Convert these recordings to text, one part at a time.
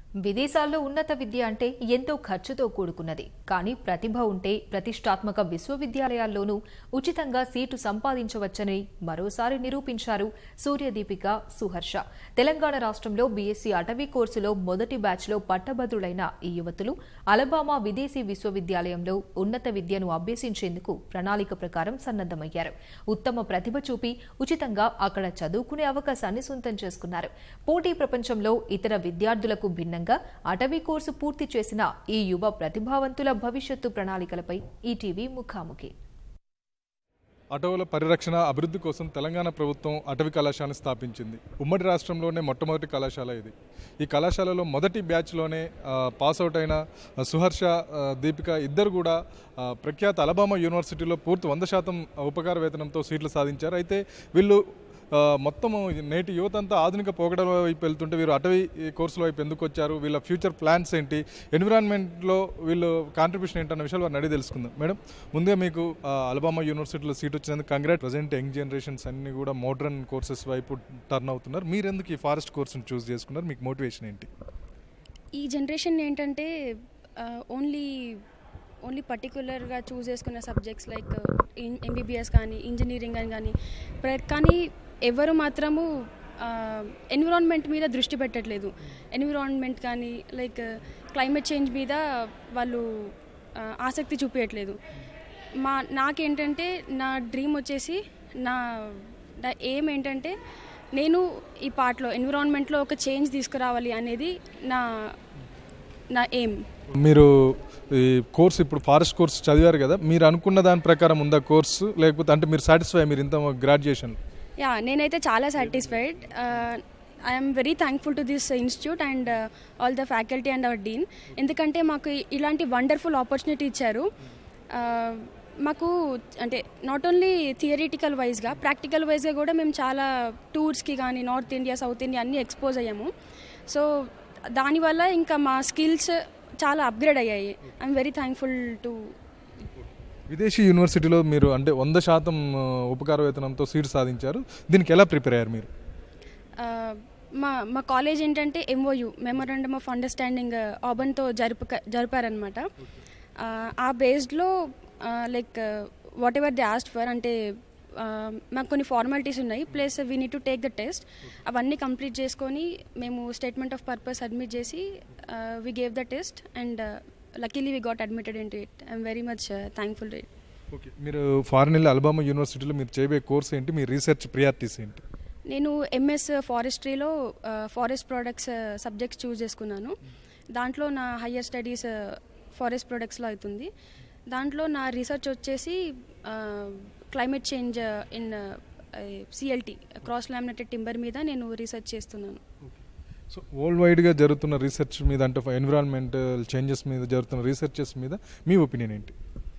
విదేశాల్లో ఉన్నత విద్య అంటే ఎంతో ఖర్చుతో కూడుకున్నది కానీ ప్రతిభ ఉంటే ప్రతిష్టాత్మక విశ్వవిద్యాలయాల్లోనూ ఉచితంగా సీటు సంపాదించవచ్చని మరోసారి నిరూపించారు సూర్యదీపిక సుహర్ష తెలంగాణ రాష్ట్రంలో బీఎస్సీ అటవీ కోర్సులో మొదటి బ్యాచ్లో పట్టభద్రులైన ఈ యువతులు అలబామా విదేశీ విశ్వవిద్యాలయంలో ఉన్నత విద్యను అభ్యసించేందుకు ప్రణాళిక ప్రకారం సన్నద్దమయ్యారు ఉత్తమ ప్రతిభ చూపి ఉచితంగా అక్కడ చదువుకునే అవకాశాన్ని సొంతం చేసుకున్నారు పోటీ ప్రపంచంలో ఇతర విద్యార్థులకు భిన్నంగా అటవీ కోర్సు పూర్తి చేసిన ఈ యువ ప్రతిభావంతుల భవిష్యత్తు ప్రణాళికలపై ఈటీవీ ముఖాముఖి అటవుల పరిరక్షణ అభివృద్ధి కోసం తెలంగాణ ప్రభుత్వం అటవీ కళాశాలను స్థాపించింది ఉమ్మడి రాష్ట్రంలోనే మొట్టమొదటి కళాశాల ఇది ఈ కళాశాలలో మొదటి బ్యాచ్లోనే ఆ, పాస్ అవుట్ అయిన ఆ, సుహర్ష ఆ, దీపిక ఇద్దరు కూడా ఆ, ప్రఖ్యాత అలబామా యూనివర్సిటీలో పూర్తి వంద శాతం ఉపకార వేతనంతో సీట్లు సాధించారు అయితే వీళ్ళు ఆ, మొత్తము నేటి యువత అంతా ఆధునిక పోకడల వైపు వెళ్తుంటే వీరు అటవీ కోర్సుల వైపు ఎందుకు వచ్చారు వీళ్ళ ఫ్యూచర్ ప్లాన్స్ ఏంటి ఎన్విరాన్మెంట్లో వీళ్ళు కాంట్రిబ్యూషన్ ఏంటన్న విషయాలు వారిని అడిగి తెలుసుకుందాం మేడం ముందే మీకు ఆ, అలబామా యూనివర్సిటీలో సీట్ వచ్చినందుకు కంగ్రాట్ ప్రజెంట్ యంగ్ జనరేషన్స్ అన్ని కూడా మోడర్న్ కోర్సెస్ వైపు టర్న్ అవుతున్నారు మీరు ఎందుకు ఈ ఫారెస్ట్ కోర్సును చూస్ చేసుకున్నారు మీకు మోటివేషన్ ఏంటి ఈ జనరేషన్ ఏంటంటే ఓన్లీ ఓన్లీ పర్టికులర్గా చూస్ చేసుకున్న సబ్జెక్ట్స్ లైక్ ఎంబీబీఎస్ కానీ ఇంజనీరింగ్ అని కానీ ప్ర- కానీ ఎవరు మాత్రము ఎన్విరాన్మెంట్ మీద దృష్టి పెట్టట్లేదు ఎన్విరాన్మెంట్ కానీ లైక్ క్లైమేట్ చేంజ్ మీద వాళ్ళు ఆ, ఆసక్తి చూపించట్లేదు మా నాకేంటంటే నా డ్రీమ్ వచ్చేసి నా నా ఎయిమ్ ఏంటంటే నేను ఈ పార్ట్లో ఎన్విరాన్మెంట్లో ఒక చేంజ్ తీసుకురావాలి అనేది నా నా ఎయిమ్ మీరు ఈ కోర్స్ ఇప్పుడు ఫారెస్ట్ కోర్స్ చదివారు కదా మీరు అనుకున్న దాని ప్రకారం ఉందా కోర్సు లేకపోతే అంటే మీరు సాటిస్ఫై మీరు ఇంత గ్రాడ్యుయేషన్ యా నేనైతే చాలా satisfied I'm very thankful to this institute and all the faculty and our dean ఎందుకంటే మాకు ఇలాంటి వండర్ఫుల్ ఆపర్చునిటీ ఇచ్చారు Uh, మాకు అంటే నాట్ ఓన్లీ థియరిటికల్ వైజ్గా ప్రాక్టికల్ వైజ్గా కూడా మేము చాలా టూర్స్కి కానీ నార్త్ ఇండియా సౌత్ ఇండియా అన్నీ ఎక్స్పోజ్ అయ్యాము సో దానివల్ల ఇంకా మా స్కిల్స్ చాలా అప్గ్రేడ్ అయ్యాయి ఐఎమ్ వెరీ థ్యాంక్ఫుల్ టు విదేశీ యూనివర్సిటీలో మీరు అంటే వంద శాతం ఆ, ఉపకార వేతనంతో సీట్ సాధించారు దీనికి ఎలా ప్రిపేర్ అయ్యారు మీరు ఆ, మా మా కాలేజ్ ఏంటంటే ఎంఓయు మెమోరాండమ్ ఆఫ్ అండర్స్టాండింగ్ ఆబన్తో జరుపు జరిపారనమాట ఆ, ఆ బేస్డ్లో like whatever they asked for అంటే ఆ, మాకు కొన్ని ఫార్మాలిటీస్ ఉన్నాయి plus we need to take the test అవన్నీ కంప్లీట్ చేసుకొని మేము స్టేట్మెంట్ ఆఫ్ పర్పస్ సబ్మిట్ చేసి we gave the test and luckily we got admitted in to it I'm very much thankful to it okay మీరు foreign వెళ్ళి Alabama యూనివర్సిటీలో మీరు చేయబోయే course ఏంటి మీ రీసెర్చ్ ప్రియారిటీస్ ఏంటి నేను ఎంఎస్ ఫారెస్ట్రీలో ఫారెస్ట్ ప్రొడక్ట్స్ సబ్జెక్ట్స్ చూస్ చేసుకున్నాను దాంట్లో నా హయ్యర్ స్టడీస్ ఫారెస్ట్ ప్రొడక్ట్స్లో అవుతుంది దాంట్లో నా రీసెర్చ్ వచ్చేసి climate change in CLT cross laminated timber మీద నేను రీసెర్చ్ చేస్తున్నాను సో వరల్డ్ వైడ్గా జరుగుతున్న రీసెర్చ్ మీద అంటే ఎన్విరాన్మెంటల్ చేంజెస్ మీద జరుగుతున్న రీసెర్చెస్ మీద మీ ఒపీనియన్ ఏంటి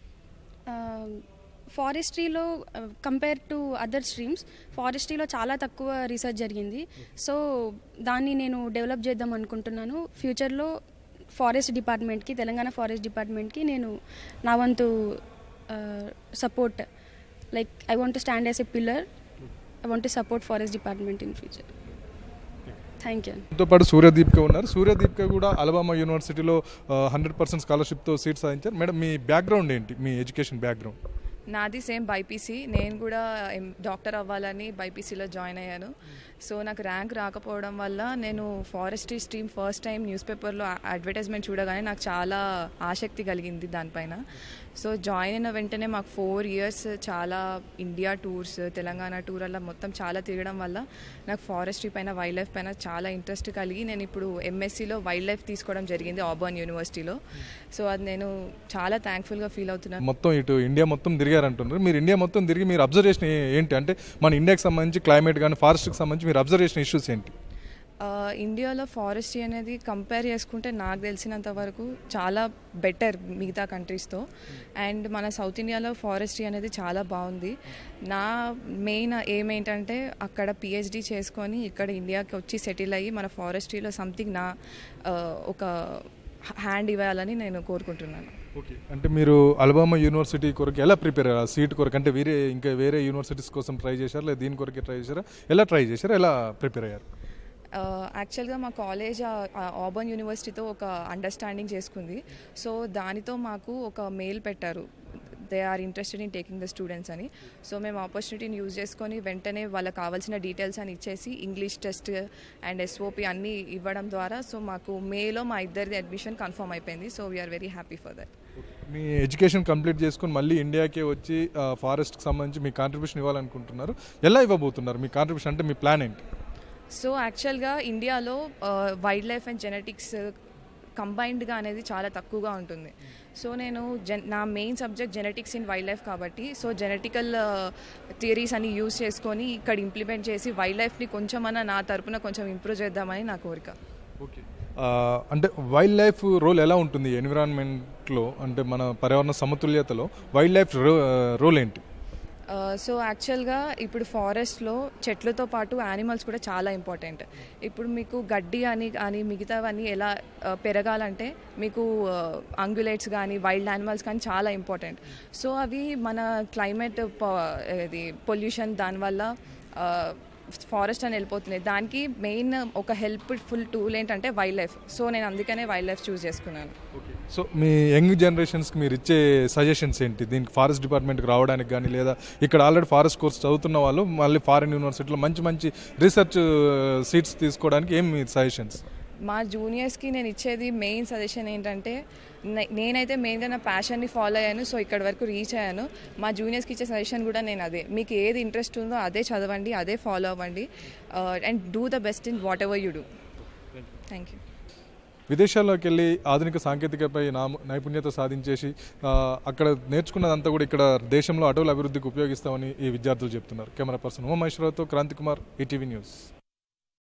ఫారెస్ట్రీలో కంపేర్ టు అదర్ స్ట్రీమ్స్ ఫారెస్ట్రీలో చాలా తక్కువ రీసెర్చ్ జరిగింది సో దాన్ని నేను డెవలప్ చేద్దాం అనుకుంటున్నాను ఫ్యూచర్లో ఫారెస్ట్ డిపార్ట్మెంట్కి తెలంగాణ ఫారెస్ట్ డిపార్ట్మెంట్కి నేను నా వంతు support like I want stand as a pillar I want support forest department in future thank you తో పాటు సూర్యదీప్క ఉన్నారు సూర్యదీప్క కూడా అలబామా యూనివర్సిటీలో హండ్రెడ్ పర్సెంట్ స్కాలర్షిప్తో సీట్ సాధించారు మేడం మీ బ్యాక్గ్రౌండ్ ఏంటి మీ ఎడ్యుకేషన్ బ్యాక్గ్రౌండ్ నాది సేమ్ బైపీసీ నేను కూడా ఎం- డాక్టర్ అవ్వాలని బైపీసీలో జాయిన్ అయ్యాను సో నాకు ర్యాంక్ రాకపోవడం వల్ల నేను forestry stream first time news పేపర్లో అడ్వర్టైజ్మెంట్ చూడగానే నాకు చాలా ఆసక్తి కలిగింది దానిపైన సో జాయిన్ అయిన వెంటనే మాకు ఫోర్ ఇయర్స్ చాలా ఇండియా టూర్స్ తెలంగాణ టూర్ అలా మొత్తం చాలా తిరగడం వల్ల నాకు ఫారెస్ట్రీ పైన వైల్డ్ లైఫ్ పైన చాలా ఇంట్రెస్ట్ కలిగి నేను ఇప్పుడు ఎంఎస్సీలో వైల్డ్ లైఫ్ తీసుకోవడం జరిగింది ఆబర్న్ యూనివర్సిటీలో సో అది నేను చాలా థ్యాంక్ఫుల్గా ఫీల్ అవుతున్నాను మొత్తం ఇటు ఇండియా మొత్తం తిరిగారు అంటున్నారు మీరు ఇండియా మొత్తం తిరిగి మీరు అబ్జర్వేషన్ ఏంటి అంటే మన ఇండియాకి సంబంధించి క్లైమేట్ కానీ ఫారెస్ట్కి సంబంధించి మీరు అబ్జర్వేషన్ ఇష్యూస్ ఏంటి ఆ, ఇండియాలో ఫారెస్ట్రీ అనేది కంపేర్ చేసుకుంటే నాకు తెలిసినంత వరకు చాలా బెటర్ మిగతా కంట్రీస్తో అండ్ మన సౌత్ ఇండియాలో ఫారెస్ట్రీ అనేది చాలా బాగుంది నా మెయిన్ ఎయిమ్ ఏంటంటే అక్కడ పిహెచ్డి చేసుకొని ఇక్కడ ఇండియాకి వచ్చి సెటిల్ అయ్యి మన ఫారెస్ట్రీలో సంథింగ్ నా ఆ, ఒక హ్యాండ్ ఇవ్వాలని నేను కోరుకుంటున్నాను ఓకే అంటే మీరు అలబామా యూనివర్సిటీ కొరకు ఎలా ప్రిపేర్ అయ్యారు సీట్ కొరకు అంటే వేరే ఇంకా వేరే యూనివర్సిటీస్ కోసం ట్రై చేశారు లేదా దీని కొరకే ట్రై చేశారా ఎలా ట్రై చేశారు ఎలా ప్రిపేర్ అయ్యారు యాక్చువల్గా మా కాలేజ్ ఆబర్న్ యూనివర్సిటీతో ఒక అండర్స్టాండింగ్ చేసుకుంది సో దానితో మాకు ఒక మెయిల్ పెట్టారు they are interested in taking the students అని సో మేము ఆపర్చునిటీని యూజ్ చేసుకొని వెంటనే వాళ్ళకి కావాల్సిన డీటెయిల్స్ అని ఇచ్చేసి ఇంగ్లీష్ టెస్ట్ అండ్ ఎస్ఓపి అన్నీ ఇవ్వడం ద్వారా సో మాకు మేలో మా ఇద్దరిది అడ్మిషన్ కన్ఫర్మ్ అయిపోయింది so we're very happy for that మీ ఎడ్యుకేషన్ కంప్లీట్ చేసుకుని మళ్ళీ ఇండియాకే వచ్చి ఫారెస్ట్కి సంబంధించి మీ కాంట్రిబ్యూషన్ ఇవ్వాలనుకుంటున్నారు ఎలా ఇవ్వబోతున్నారు మీ కాంట్రిబ్యూషన్ అంటే మీ ప్లాన్ ఏంటి సో యాక్చువల్గా ఇండియాలో వైల్డ్ లైఫ్ అండ్ జెనెటిక్స్ కంబైన్డ్గా అనేది చాలా తక్కువగా ఉంటుంది సో నేను జెన్ నా main subject genetics in wild life కాబట్టి సో జెనెటికల్ థియరీస్ అన్ని యూస్ చేసుకొని ఇక్కడ ఇంప్లిమెంట్ చేసి వైల్డ్ లైఫ్ని కొంచెమన్నా నా తరపున కొంచెం ఇంప్రూవ్ చేద్దామని నా కోరిక ఓకే అంటే వైల్డ్ లైఫ్ రోల్ ఎలా ఉంటుంది ఎన్విరాన్మెంట్లో అంటే మన పర్యావరణ సమతుల్యతలో వైల్డ్ లైఫ్ రోల్ ఏంటి సో యాక్చువల్గా ఇప్పుడు ఫారెస్ట్లో చెట్లతో పాటు యానిమల్స్ కూడా చాలా ఇంపార్టెంట్ ఇప్పుడు మీకు గడ్డి అని కానీ మిగతావన్నీ ఎలా ఆ, పెరగాలంటే మీకు అంగులేట్స్ కానీ వైల్డ్ యానిమల్స్ కానీ చాలా ఇంపార్టెంట్ సో అవి మన క్లైమేట్ ఇది పొల్యూషన్ దానివల్ల ఫారెస్ట్ అని వెళ్ళిపోతున్నాయి దానికి మెయిన్ ఒక హెల్ప్ఫుల్ టూల్ ఏంటంటే వైల్డ్ లైఫ్ సో నేను అందుకనే వైల్డ్ లైఫ్ చూస్ చేసుకున్నాను సో మీ యంగ్ జనరేషన్స్కి మీరు ఇచ్చే సజెషన్స్ ఏంటి దీనికి ఫారెస్ట్ డిపార్ట్మెంట్కి రావడానికి కానీ లేదా ఇక్కడ ఆల్రెడీ ఫారెస్ట్ కోర్స్ చదువుతున్న వాళ్ళు మళ్ళీ ఫారెన్ యూనివర్సిటీలో మంచి మంచి రీసెర్చ్ సీట్స్ తీసుకోవడానికి ఏం మీ సజెషన్స్ మా జూనియర్స్కి నేను ఇచ్చేది మెయిన్ సజెషన్ ఏంటంటే నే- నేనైతే మెయిన్గా నా ప్యాషన్ని ఫాలో అయ్యాను సో ఇక్కడ వరకు రీచ్ అయ్యాను మా జూనియర్స్కి ఇచ్చే సజెషన్ కూడా నేను అదే మీకు ఏది ఇంట్రెస్ట్ ఉందో అదే చదవండి అదే ఫాలో అవ్వండి and do the best in whatever you do thank you విదేశాల్లోకి వెళ్ళి ఆధునిక సాంకేతికపై నామ- నైపుణ్యత సాధించేసి ఆ, అక్కడ నేర్చుకున్నదంతా కూడా ఇక్కడ దేశంలో అటవుల అభివృద్ధికి ఉపయోగిస్తామని ఈ విద్యార్థులు చెప్తున్నారు కెమెరా పర్సన్ ఉమామేశ్వరరావుతో క్రాంతి కుమార్ ఈటీవీ న్యూస్